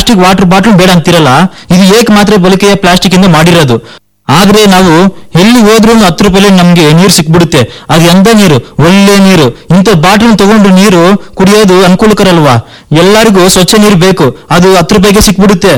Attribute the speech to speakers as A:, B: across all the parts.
A: plastic water bottle ಬೇಡ ಅಂತಿರಲ್ಲ ಇದು ಏಕ ಮಾತ್ರ ಬಳಕೆಯ ಪ್ಲಾಸ್ಟಿಕ್ ಇಂದ ಮಾಡಿರೋದು ಆದ್ರೆ ನಾವು ಎಲ್ಲಿ ಹೋದ್ರೂ ಹತ್ತು ರೂಪಾಯಿ ನಮ್ಗೆ ನೀರು ಸಿಕ್ಬಿಡುತ್ತೆ ಅದು ಎಂತ ನೀರು ಒಳ್ಳೆ ನೀರು ಇಂಥ ಬಾಟಲ್ ತಗೊಂಡು ನೀರು ಕುಡಿಯೋದು ಅನುಕೂಲಕರ ಅಲ್ವಾ ಎಲ್ಲರಿಗೂ ಸ್ವಚ್ಛ ನೀರು ಬೇಕು ಅದು ಹತ್ತು ರೂಪಾಯಿಗೆ ಸಿಕ್ಬಿಡುತ್ತೆ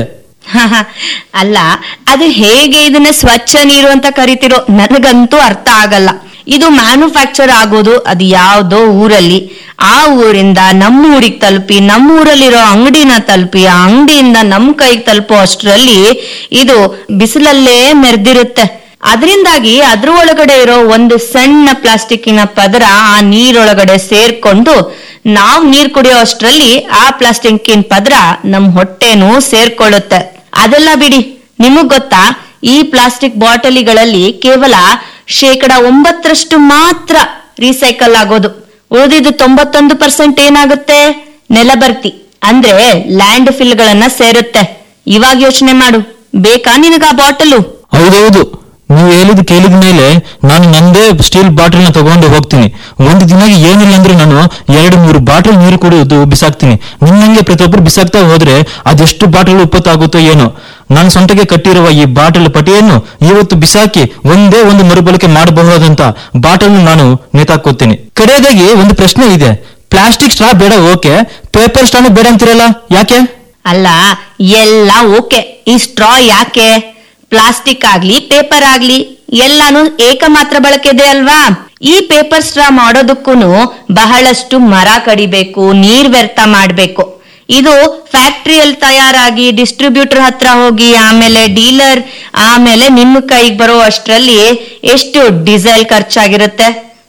B: ಅಲ್ಲ ಅದು ಹೇಗೆ ಇದನ್ನ ಸ್ವಚ್ಛ ನೀರು ಅಂತ ಕರಿತಿರೋ ನನಗಂತೂ ಅರ್ಥ ಆಗಲ್ಲ ಇದು ಮ್ಯಾನುಫ್ಯಾಕ್ಚರ್ ಆಗೋದು ಅದು ಯಾವ್ದೋ ಊರಲ್ಲಿ ಆ ಊರಿಂದ ನಮ್ಮ ಊರಿಗೆ ತಲುಪಿ ನಮ್ಮ ಊರಲ್ಲಿರೋ ಅಂಗಡಿನ ತಲುಪಿ ಆ ಅಂಗಡಿಯಿಂದ ನಮ್ ಕೈಗೆ ತಲುಪೋ ಅಷ್ಟರಲ್ಲಿ ಇದು ಬಿಸಿಲಲ್ಲೇ ಮೆರೆದಿರುತ್ತೆ ಅದರಿಂದಾಗಿ ಅದ್ರ ಒಳಗಡೆ ಇರೋ ಒಂದು ಸಣ್ಣ ಪ್ಲಾಸ್ಟಿಕ್ಕಿನ ಪದರ ಆ ನೀರೊಳಗಡೆ ಸೇರ್ಕೊಂಡು ನಾವ್ ನೀರ್ ಕುಡಿಯೋ ಅಷ್ಟ್ರಲ್ಲಿ ಆ ಪ್ಲಾಸ್ಟಿಕ್ಕಿನ ಪದರ ನಮ್ ಹೊಟ್ಟೆನೂ ಸೇರ್ಕೊಳ್ಳುತ್ತೆ ಅದೆಲ್ಲ ಬಿಡಿ ನಿಮಗ್ ಗೊತ್ತಾ ಈ ಪ್ಲಾಸ್ಟಿಕ್ ಬಾಟಲಿಗಳಲ್ಲಿ ಕೇವಲ ಶೇಕಡ ಒಂಬತ್ತರಷ್ಟು ಮಾತ್ರ ರೀಸೈಕಲ್ ಆಗೋದು ಉಳಿದಿದ್ದು ತೊಂಬತ್ತೊಂದು ಪರ್ಸೆಂಟ್ ಏನಾಗುತ್ತೆ ನೆಲಬರ್ತಿ ಅಂದ್ರೆ ಲ್ಯಾಂಡ್ ಫಿಲ್ ಗಳನ್ನ ಸೇರುತ್ತೆ ಇವಾಗ ಯೋಚನೆ ಮಾಡು ಬೇಕಾ ನಿನಗ ಆ ಬಾಟಲು
A: ಹೌದೌದು ನೀವು ಹೇಳಿದ್ ಕೇಳಿದ ಮೇಲೆ ನಾನು ನಂದೇ ಸ್ಟೀಲ್ ಬಾಟಲ್ ನ ತಗೊಂಡು ಹೋಗ್ತೀನಿ ಒಂದು ದಿನಕ್ಕೆ ಏನಿಲ್ಲ ಅಂದ್ರೆ ನಾನು ಎರಡು ಮೂರು ಬಾಟಲ್ ನೀರು ಕುಡಿಯೋದು ಬಿಸಾಕ್ತೀನಿ ನಿನ್ನಂಗೆ ಪ್ರತಿಯೊಬ್ಬರು ಬಿಸಾಕ್ತಾ ಹೋದ್ರೆ ಅದೆಷ್ಟು ಬಾಟಲ್ ಉಪ್ಪತ್ತಾಗುತ್ತೋ ಏನೋ ನಾನು ಸೊಂಟಗೆ ಕಟ್ಟಿರುವ ಈ ಬಾಟಲ್ ಪಟಿಯನ್ನು ಇವತ್ತು ಬಿಸಾಕಿ ಒಂದೇ ಒಂದು ಮರುಬಳಕೆ ಮಾಡಬಹುದಂತ ಬಾಟಲ್ ನಾನು ನೇತಾಕೋತೀನಿ ಕಡೆಯದಾಗಿ ಒಂದು ಪ್ರಶ್ನೆ ಇದೆ ಪ್ಲಾಸ್ಟಿಕ್ ಸ್ಟ್ರಾ ಬೇಡ ಓಕೆ ಪೇಪರ್ ಸ್ಟ್ರಾನು ಬೇಡ ಅಂತಿರಲ್ಲ ಯಾಕೆ
B: ಅಲ್ಲ ಎಲ್ಲ ಓಕೆ ಈ ಸ್ಟ್ರಾ ಯಾಕೆ ಪ್ಲಾಸ್ಟಿಕ್ ಆಗ್ಲಿ ಪೇಪರ್ ಆಗ್ಲಿ ಎಲ್ಲಾನು ಏಕಮಾತ್ರ ಬಳಕೆದೆ ಅಲ್ವಾ ಈ ಪೇಪರ್ ಸ್ಟ್ರಾ ಮಾಡೋದಕ್ಕೂ ಬಹಳಷ್ಟು ಮರ ಕಡಿಬೇಕು ನೀರ್ ವ್ಯರ್ಥ ಮಾಡ್ಬೇಕು ಇದು ಫ್ಯಾಕ್ಟ್ರಿಯಲ್ಲಿ ತಯಾರಾಗಿ ಡಿಸ್ಟ್ರಿಬ್ಯೂಟರ್ ಹತ್ರ ಹೋಗಿ ಆಮೇಲೆ ಡೀಲರ್ ಆಮೇಲೆ ನಿಮ್ಮ ಕೈಗೆ ಬರೋ ಅಷ್ಟರಲ್ಲಿ ಎಷ್ಟು ಡೀಸೆಲ್ ಖರ್ಚಾಗಿರುತ್ತೆ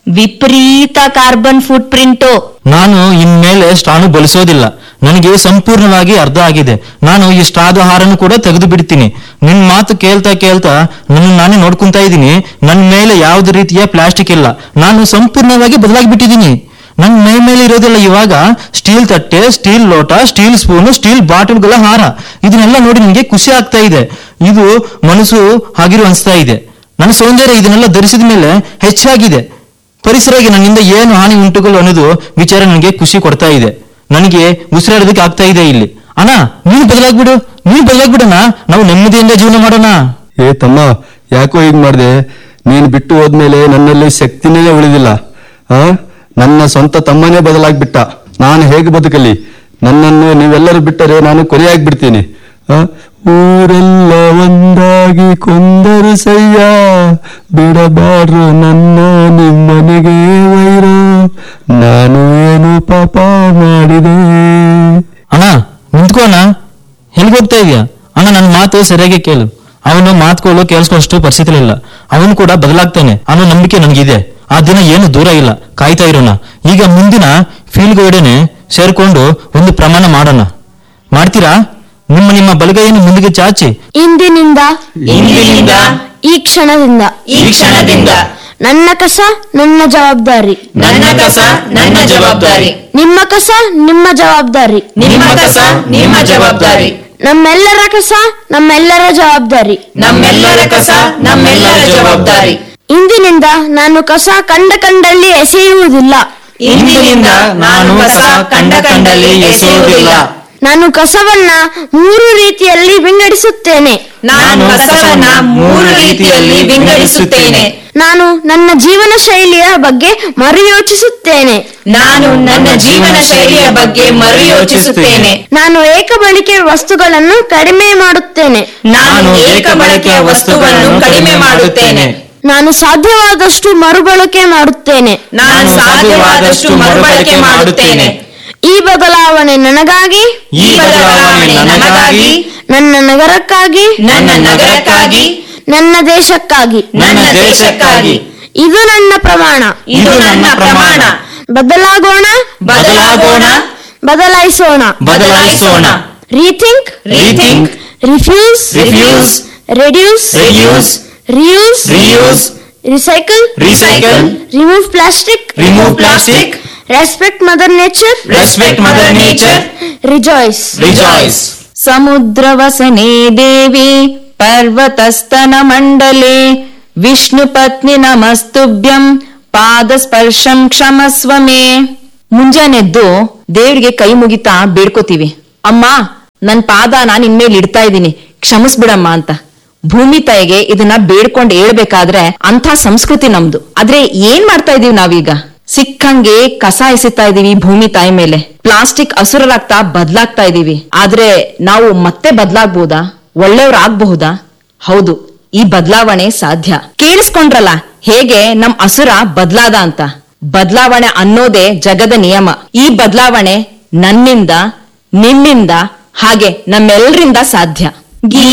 B: ವಿಪರೀತ ಕಾರ್ಬನ್ ಫುಟ್ ಪ್ರಿಂಟು
A: ನಾನು ಇನ್ಮೇಲೆ ಸ್ಟ್ರಾನು ಬಳಸೋದಿಲ್ಲ ನನಗೆ ಸಂಪೂರ್ಣವಾಗಿ ಅರ್ಧ ಆಗಿದೆ ನಾನು ಈ ಸ್ಟ್ರಾದ ಹಾರನ್ನು ಕೂಡ ತೆಗೆದು ಬಿಡ್ತೀನಿ ನಿನ್ ಮಾತು ಕೇಳ್ತಾ ಕೇಳ್ತಾ ನನ್ನ ನಾನೇ ನೋಡ್ಕೊಂತಾ ಇದ್ದೀನಿ ನನ್ನ ಮೇಲೆ ಯಾವುದೇ ರೀತಿಯ ಪ್ಲಾಸ್ಟಿಕ್ ಇಲ್ಲ ನಾನು ಸಂಪೂರ್ಣವಾಗಿ ಬದಲಾಗಿ ಬಿಟ್ಟಿದ್ದೀನಿ ನನ್ನ ಮೈ ಮೇಲೆ ಇರೋದಿಲ್ಲ ಇವಾಗ ಸ್ಟೀಲ್ ತಟ್ಟೆ ಸ್ಟೀಲ್ ಲೋಟ ಸ್ಟೀಲ್ ಸ್ಪೂನು ಸ್ಟೀಲ್ ಬಾಟಲ್ಗಳ ಹಾರ ಇದನ್ನೆಲ್ಲ ನೋಡಿ ನನಗೆ ಖುಷಿ ಆಗ್ತಾ ಇದೆ ಇದು ಮನಸ್ಸು ಹಾಗಿರು ಅನಿಸ್ತಾ ಇದೆ ನನ್ನ ಸೌಂದರ್ಯ ಇದನ್ನೆಲ್ಲ ಧರಿಸಿದ ಮೇಲೆ ಹೆಚ್ಚಾಗಿದೆ ಪರಿಸರಕ್ಕೆ ನನ್ನಿಂದ ಏನು ಹಾನಿ ಉಂಟುಗಳು ಅನ್ನೋದು ವಿಚಾರ ನನಗೆ ಖುಷಿ ಕೊಡ್ತಾ ಇದೆ ನನಗೆ ಉಸಿರಾಡೋದಕ್ಕೆ ಆಗ್ತಾ ಇದೆ ಇಲ್ಲಿ ಅಣ್ಣ ನೀನು ಬದಲಾಗ್ಬಿಡು ನೀನು ಬದಲಾಗ್ಬಿಡಣ ನಾವು ನೆಮ್ಮದಿಯಿಂದ ಜೀವನ ಮಾಡೋಣ
C: ಏ ತಮ್ಮ ಯಾಕೋ ಹೀಗ್ ಮಾಡ್ದೆ ನೀನ್ ಬಿಟ್ಟು ಹೋದ್ಮೇಲೆ ನನ್ನಲ್ಲಿ ಶಕ್ತಿನೇ ಉಳಿದಿಲ್ಲ ಆ ನನ್ನ ಸ್ವಂತ ತಮ್ಮನೇ ಬದಲಾಗ್ಬಿಟ್ಟ ನಾನು ಹೇಗೆ ಬದುಕಲಿ ನನ್ನನ್ನು ನೀವೆಲ್ಲರೂ ಬಿಟ್ಟರೆ ನಾನು ಕೊನೆಯಾಗ್ಬಿಡ್ತೀನಿ ಆ ಊರೆಲ್ಲ ಒಂದಾಗಿ ಕೊಂದರು ಸಯ್ಯ ಬಿಡಬಾರ್ರು ನನ್ನ ನಿಮ್ಮನೆಗೆ ವೈರ ನಾನು ಏನು ಪಾಪ ಮಾಡಿದೆ
A: ಅಣ್ಣ ನಿಂತ್ಕೋ ಅಣ್ಣ ಎಲ್ಲಿಗೆ ಹೋಗ್ತಾ ಇದೀಯಾ ಅಣ್ಣ ನನ್ನ ಮಾತು ಸರಿಯಾಗಿ ಕೇಳು ಅವನು ಮಾತುಗಳು ಕೇಳಿಸ್ಕೊಳ್ಳೋಷ್ಟು ಪರಿಸ್ಥಿತಿ ಇಲ್ಲ ಅವನು ಕೂಡ ಬದಲಾಗ್ತಾನೆ ಅನ್ನೋ ನಂಬಿಕೆ ನನಗಿದೆ ಆ ದಿನ ಏನು ದೂರ ಇಲ್ಲ ಕಾಯ್ತಾ ಇರೋಣ ಈಗ ಮುಂದಿನ ಫೀಲ್ಡ್ಗಳೆಡೆನೆ ಸೇರ್ಕೊಂಡು ಒಂದು ಪ್ರಮಾಣ ಮಾಡೋಣ ಮಾಡ್ತೀರಾ ನಿಮ್ಮ ನಿಮ್ಮ ಬಲಗೈಯನ್ನು ಮುಂದಿಗೆ ಚಾಚಿ
D: ಇಂದಿನಿಂದ
B: ಇಂದಿನಿಂದ
D: ಈ ಕ್ಷಣದಿಂದ
B: ಈ ಕ್ಷಣದಿಂದ
D: ನನ್ನ ಕಸ ನನ್ನ ಜವಾಬ್ದಾರಿ
B: ನನ್ನ ಕಸ ನನ್ನ ಜವಾಬ್ದಾರಿ
D: ನಿಮ್ಮ ಕಸ ನಿಮ್ಮ ಜವಾಬ್ದಾರಿ
B: ನಿಮ್ಮ ಕಸ ನಿಮ್ಮ ಜವಾಬ್ದಾರಿ
D: ನಮ್ಮೆಲ್ಲರ ಕಸ ನಮ್ಮೆಲ್ಲರ ಜವಾಬ್ದಾರಿ
B: ನಮ್ಮೆಲ್ಲರ ಕಸ ನಮ್ಮೆಲ್ಲರ ಜವಾಬ್ದಾರಿ
D: ಇಂದಿನಿಂದ ನಾನು ಕಸ ಕಂಡ ಕಂಡಲ್ಲಿ ಎಸೆಯುವುದಿಲ್ಲ
B: ಇಂದಿನಿಂದ ನಾನು ಕಸ ಕಂಡ ಕಂಡಲ್ಲಿ ಎಸೆಯುವುದಿಲ್ಲ
D: ನಾನು ಕಸವನ್ನ ಮೂರು ರೀತಿಯಲ್ಲಿ ವಿಂಗಡಿಸುತ್ತೇನೆ
B: ನಾನು ಕಸವನ್ನ ಮೂರು ರೀತಿಯಲ್ಲಿ ವಿಂಗಡಿಸುತ್ತೇನೆ
D: ನಾನು ನನ್ನ ಜೀವನ ಶೈಲಿಯ ಬಗ್ಗೆ ಮರುಯೋಚಿಸುತ್ತೇನೆ
B: ನಾನು ನನ್ನ ಜೀವನ ಶೈಲಿಯ ಬಗ್ಗೆ ಮರುಯೋಚಿಸುತ್ತೇನೆ
D: ನಾನು ಏಕ ಬಳಕೆ ವಸ್ತುಗಳನ್ನು ಕಡಿಮೆ ಮಾಡುತ್ತೇನೆ
B: ನಾನು ಏಕ ಬಳಕೆಯ ವಸ್ತುಗಳನ್ನು ಕಡಿಮೆ ಮಾಡುತ್ತೇನೆ
D: ನಾನು ಸಾಧ್ಯವಾದಷ್ಟು ಮರುಬಳಕೆ ಮಾಡುತ್ತೇನೆ
B: ನಾನು ಸಾಧ್ಯವಾದಷ್ಟು ಮರುಬಳಕೆ ಮಾಡುತ್ತೇನೆ
D: ಈ ಬದಲಾವಣೆ ನನಗಾಗಿ
B: ಈ ಬದಲಾವಣೆ ನನಗಾಗಿ
D: ನನ್ನ ನಗರಕ್ಕಾಗಿ
B: ನನ್ನ ನಗರಕ್ಕಾಗಿ
D: ನನ್ನ ದೇಶಕ್ಕಾಗಿ
B: ನನ್ನ ದೇಶಕ್ಕಾಗಿ
D: ಇದು ನನ್ನ ಪ್ರಮಾಣ
B: ಇದು ನನ್ನ ಪ್ರಮಾಣ
D: ಬದಲಾಗೋಣ
B: ಬದಲಾಗೋಣ
D: ಬದಲಾಯಿಸೋಣ
A: ಬದಲಾಯಿಸೋಣ
D: rethink
B: rethink
D: refuse
B: refuse
D: reduce
B: reuse
D: reuse
B: reuse
D: recycle
B: recycle
D: remove plastic
B: remove plastic
D: respect mother nature
B: respect mother nature
D: rejoice
B: rejoice
E: समुद्रवसने देवी पर्वतस्तनमण्डले ವಿಷ್ಣುಪತ್ನಿ ನಮಸ್ತುಭ್ಯಂ ಪಾದಸ್ಪರ್ಶಂ ಕ್ಷಮಸ್ವ ಮೇ ಮುಂಜಾನೆದ್ದು ದೇವ್ರಿಗೆ ಕೈ ಮುಗಿತಾ ಬೇಡ್ಕೋತೀವಿ ಅಮ್ಮ ನನ್ ಪಾದನ ನಿನ್ ಮೇಲೆ ಇಡ್ತಾ ಇದ್ದೀನಿ ಕ್ಷಮಿಸ್ಬಿಡಮ್ಮ ಅಂತ ಭೂಮಿ ತಾಯಿಗೆ ಇದನ್ನ ಬೇಡ್ಕೊಂಡು ಹೇಳ್ಬೇಕಾದ್ರೆ ಅಂಥ ಸಂಸ್ಕೃತಿ ನಮ್ದು ಆದ್ರೆ ಏನ್ ಮಾಡ್ತಾ ಇದೀವಿ ನಾವೀಗ ಸಿಕ್ಕಂಗೆ ಕಸ ಎಸಿತಾ ಇದೀವಿ ಭೂಮಿ ತಾಯಿ ಮೇಲೆ ಪ್ಲಾಸ್ಟಿಕ್ ಹಸುರರಾಗ್ತಾ ಬದ್ಲಾಗ್ತಾ ಇದೀವಿ ಆದ್ರೆ ನಾವು ಮತ್ತೆ ಬದ್ಲಾಗ್ಬೋದಾ ಒಳ್ಳೆಯವ್ರಾಗಬಹುದಾ ಹೌದು ಈ ಬದಲಾವಣೆ ಸಾಧ್ಯ ಕೇಳಿಸ್ಕೊಂಡ್ರಲ್ಲ ಹೇಗೆ ನಮ್ ಅಸುರ ಬದ್ಲಾದ ಅಂತ ಬದಲಾವಣೆ ಅನ್ನೋದೇ ಜಗದ ನಿಯಮ ಈ ಬದಲಾವಣೆ ನನ್ನಿಂದ ನಿಮ್ಮಿಂದ ಹಾಗೆ ನಮ್ಮೆಲ್ಲರಿಂದ ಸಾಧ್ಯ ಗೀ